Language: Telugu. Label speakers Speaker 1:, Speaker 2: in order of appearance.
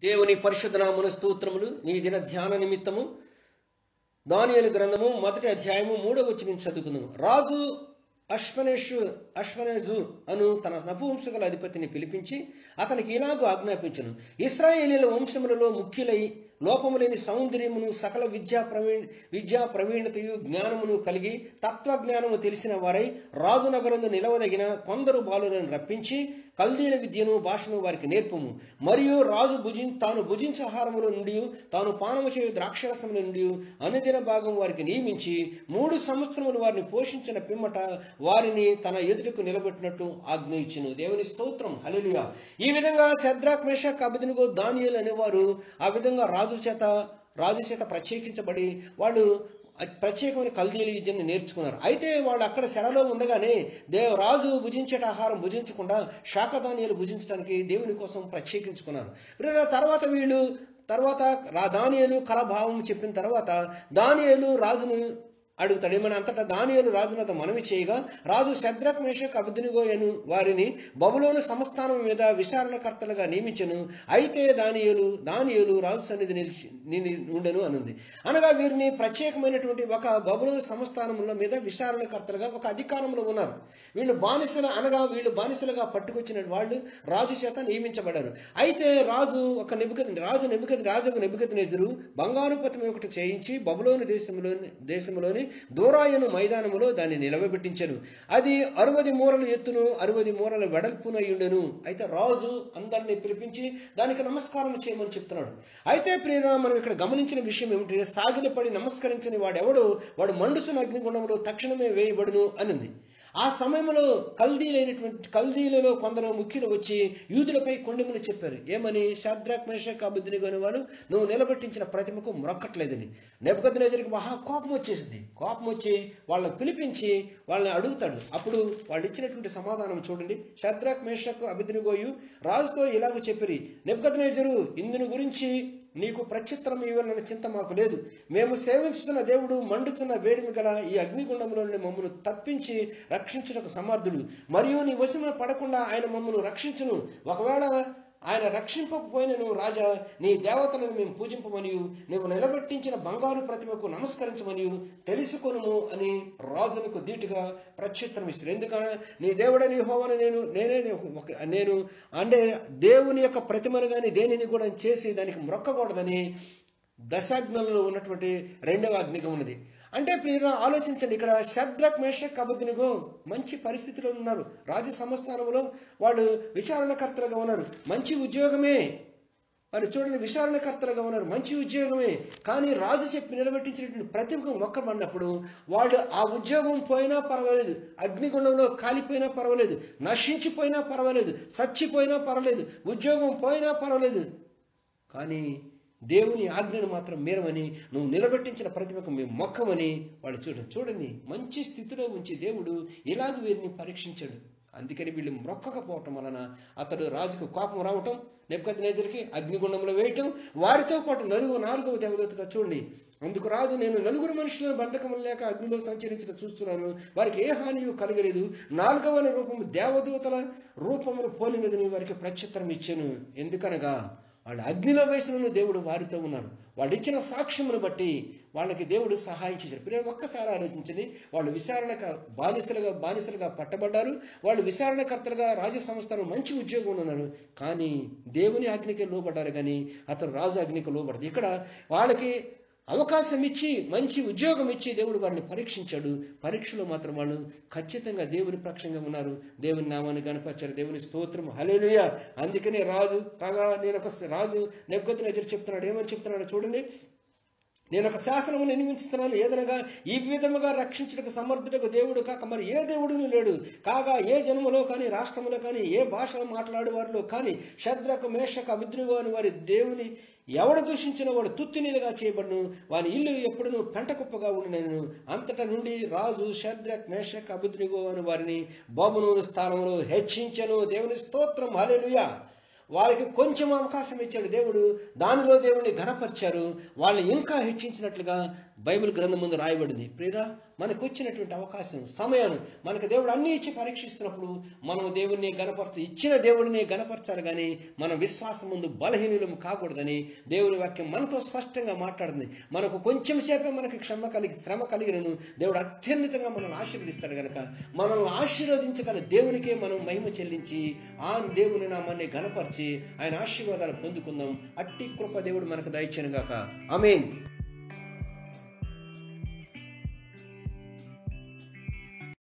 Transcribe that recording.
Speaker 1: దేవుని పరిశుద్ధ నామమున స్తోత్రములు నీ దిన ధ్యాన నిమిత్తము దానియలు గ్రంథము మొదటి అధ్యాయము మూడవ వచ్చిన చదువుకుందాము రాజు అశ్వనేషు అశ్వనేజు అను తన నపువంశకుల అధిపతిని పిలిపించి అతనికి ఇలాగూ ఆజ్ఞాపించను ఇస్రాయేలీల వంశములలో ముఖ్యులై లోపము లేని సౌందర్యమును సకల విద్యా ప్రవీణ విద్యా ప్రవీణతయు జ్ఞానమును కలిగి తత్వజ్ఞానము తెలిసిన వారై రాజునగరందు నిలవదగిన కొందరు బాలులను రప్పించి కల్దీల విద్యను భాషను వారికి నేర్పము మరియు రాజు భుజి తాను భుజించే ఆహారముల నుండి తాను పానము చేయు ద్రాక్షరసముల నుండి అనుదిన భాగం వారికి నియమించి మూడు సంవత్సరములు వారిని పోషించిన పిమ్మట వారిని తన ఎదుటకు నిలబెట్టినట్టు ఆజ్ఞ ఇచ్చును దేవుని స్తోత్రం హల్లెలూయా ఈ విధంగా శద్రాక్ మేషక్ అభిదినుగో దానియులు అనేవారు ఆ విధంగా రాజు చేత రాజు చేత ప్రత్యేకించబడి వాళ్ళు ప్రత్యేకమైన కల్దీల విద్యను నేర్చుకున్నారు అయితే వాళ్ళు అక్కడ శరలో ఉండగానే దేవ రాజు భుజించేట ఆహారం భుజించకుండా శాఖధాన్యాలు భుజించడానికి దేవుని కోసం ప్రత్యేకించుకున్నారు వీరు తర్వాత వీళ్ళు తర్వాత రా దానియలు కలభావం చెప్పిన తర్వాత దానియలు రాజును అడుగుతాడు ఏమని అంతటా దానియలు రాజునత మనవి చేయగా రాజు శద్రక్ మేషక్ అభిదినిగోయను వారిని బబులోను సంస్థానం మీద విచారణకర్తలుగా నియమించను అయితే దానియలు దానియలు రాజు సన్నిధి నిలిచి నిలి- ఉండెను అనుంది అనగా వీరిని ప్రత్యేకమైనటువంటి ఒక బబులోను సంస్థానముల మీద విచారణకర్తలుగా ఒక అధికారంలో ఉన్నారు వీళ్ళు బానిసల అనగా వీళ్ళు బానిసలుగా పట్టుకొచ్చిన వాళ్ళు రాజు చేత నియమించబడారు అయితే రాజు ఒక నిబిక రాజు నిబిక రాజుకు నిబికతనేజరు బంగారు పతమి ఒకటి చేయించి బబులోని దేశంలోని దేశంలోని దూరాయను మైదానములో దాన్ని నిలవబెట్టించను అది అరవది మూరలు ఎత్తును అరవది మూరల వెడల్పునయ్యుండెను అయితే రాజు అందరినీ పిలిపించి దానికి నమస్కారం చేయమని చెప్తున్నాడు అయితే ప్రియరా మనం ఇక్కడ గమనించిన విషయం ఏమిటంటే సాగిలపడి నమస్కరించని వాడెవడో వాడు మండుసున అగ్నిగుండంలో తక్షణమే వేయబడును అనింది ఆ సమయంలో కల్దీలైనటువంటి కల్దీలలో కొందరు ముఖ్యులు వచ్చి యూదులపై కొండెములు చెప్పారు ఏమని షాద్రాక్ మేషక్ అబుద్ధిని వాడు నువ్వు నిలబెట్టించిన ప్రతిమకు మొరక్కట్లేదని నెబ్బకద్నేజరికి మహా కోపం వచ్చేసింది కోపం వచ్చి వాళ్ళని పిలిపించి వాళ్ళని అడుగుతాడు అప్పుడు వాళ్ళు ఇచ్చినటువంటి సమాధానం చూడండి షద్రాక్ మేషక్ అభిద్నిగోయు రాజుతో ఇలాగ చెప్పిరి నెబ్బకద్నేజరు ఇందుని గురించి నీకు ప్రత్యుత్తరం ఇవ్వాలన్న చింత మాకు లేదు మేము సేవించుతున్న దేవుడు మండుతున్న వేడిమి గల ఈ అగ్నిగుండంలో నుండి మమ్మల్ని తప్పించి రక్షించుటకు సమర్థుడు మరియు నీ వశమున పడకుండా ఆయన మమ్మల్ని రక్షించును ఒకవేళ ఆయన రక్షింపకపోయినను రాజా నీ దేవతలను మేము పూజింపమనియు నువ్వు నిలబెట్టించిన బంగారు ప్రతిమకు నమస్కరించమనియు తెలుసుకొనుము అని రాజునకు ధీటుగా ప్రత్యుత్తరం ఇస్తారు ఎందుకన నీ దేవుడని హోవని నేను నేనే ఒక- నేను అంటే దేవుని యొక్క ప్రతిమను కానీ దేనిని కూడా చేసి దానికి మొక్కకూడదని దశాజ్ఞలలో ఉన్నటువంటి రెండవ అగ్నిగా ఉన్నది అంటే ప్రియుల ఆలోచించండి ఇక్కడ శద్రక్ మేషక్ అబుద్ధినిగో మంచి పరిస్థితిలో ఉన్నారు రాజు సంస్థానంలో వాళ్ళు విచారణకర్తలుగా ఉన్నారు మంచి ఉద్యోగమే మరి చూడండి విచారణకర్తలుగా ఉన్నారు మంచి ఉద్యోగమే కానీ రాజు చెప్పి నిలబెట్టించినటువంటి ప్రతిమకు మొక్కమన్నప్పుడు వాళ్ళు ఆ ఉద్యోగం పోయినా పర్వాలేదు అగ్నిగుండంలో కాలిపోయినా పర్వాలేదు నశించిపోయినా పర్వాలేదు చచ్చిపోయినా పర్వాలేదు ఉద్యోగం పోయినా పర్వాలేదు కానీ దేవుని ఆజ్ఞను మాత్రం మీరమని నువ్వు నిలబెట్టించిన ప్రతిమకు మేము మొక్కమని వాళ్ళు చూడండి చూడండి మంచి స్థితిలో ఉంచి దేవుడు ఇలాగ వీరిని పరీక్షించాడు అందుకని వీళ్ళు మొక్కకపోవటం వలన అతడు రాజుకు కోపం రావటం నెప్పటి నేజరికి అగ్నిగుండంలో వేయటం వారితో పాటు నలుగు నాలుగవ దేవదతగా చూడండి అందుకు రాజు నేను నలుగురు మనుషులను బంధకం లేక అగ్నిలో సంచరించడం చూస్తున్నాను వారికి ఏ హానియు కలగలేదు నాలుగవ రూపము దేవదూతల రూపమును పోలినదని వారికి ప్రత్యుత్తరం ఇచ్చాను ఎందుకనగా వాళ్ళు అగ్నిలో వేసిన దేవుడు వారితో ఉన్నారు వాళ్ళు ఇచ్చిన సాక్ష్యమును బట్టి వాళ్ళకి దేవుడు సహాయం చేశారు మీరు ఒక్కసారి ఆలోచించండి వాళ్ళు విచారణక బానిసలుగా బానిసలుగా పట్టబడ్డారు వాళ్ళు విచారణకర్తలుగా రాజు సంస్థలు మంచి ఉద్యోగం ఉన్నారు కానీ దేవుని అగ్నికి లోబడ్డారు కానీ అతను రాజు అగ్నికి లోబడదు ఇక్కడ వాళ్ళకి అవకాశం ఇచ్చి మంచి ఉద్యోగం ఇచ్చి దేవుడు వారిని పరీక్షించాడు పరీక్షలో మాత్రం వాళ్ళు ఖచ్చితంగా దేవుని పక్షంగా ఉన్నారు దేవుని నామాన్ని కనపరిచారు దేవుని స్తోత్రం హలేలుయ అందుకనే రాజు కాగా నేను ఒక రాజు నెగ్గొద్దు ఎదురు చెప్తున్నాడు ఏమని చెప్తున్నాడు చూడండి నేను ఒక శాసనము నిర్మించుతున్నాను ఏదనగా ఈ విధముగా రక్షించడానికి సమర్థుడకు దేవుడు కాక మరి ఏ దేవుడును లేడు కాగా ఏ జన్మలో కానీ రాష్ట్రంలో కానీ ఏ భాషలో మాట్లాడే వారిలో కానీ శద్రకు మేషక అభిద్రుగు అని వారి దేవుని ఎవడు దూషించిన వాడు తుత్తినీలుగా చేయబడును వాని ఇల్లు ఎప్పుడును పెంట కుప్పగా ఉండినను అంతట నుండి రాజు శద్రక్ మేషక్ అభిద్రుగు అని వారిని బాబునూరు స్థానంలో హెచ్చించను దేవుని స్తోత్రం హల్లెలూయా వారికి కొంచెం అవకాశం ఇచ్చాడు దేవుడు దానిలో దేవుడిని ఘనపరిచారు వాళ్ళని ఇంకా హెచ్చించినట్లుగా బైబిల్ గ్రంథం ముందు రాయబడింది ప్రియరా మనకు వచ్చినటువంటి అవకాశం సమయాన్ని మనకు దేవుడు అన్ని ఇచ్చి పరీక్షిస్తున్నప్పుడు మనం దేవుడిని గనపరచ ఇచ్చిన దేవుడిని గనపరచాలి కానీ మన విశ్వాసం ముందు బలహీనులం కాకూడదని దేవుని వాక్యం మనతో స్పష్టంగా మాట్లాడుతుంది మనకు కొంచెం సేపే మనకి క్షమ కలిగి శ్రమ కలిగినను దేవుడు అత్యున్నతంగా మనల్ని ఆశీర్వదిస్తాడు గనక మనల్ని ఆశీర్వదించగల దేవునికే మనం మహిమ చెల్లించి ఆ దేవుని నామాన్ని గనపరిచి ఆయన ఆశీర్వాదాలు పొందుకుందాం అట్టి కృప దేవుడు మనకు దయచేను గాక అమేన్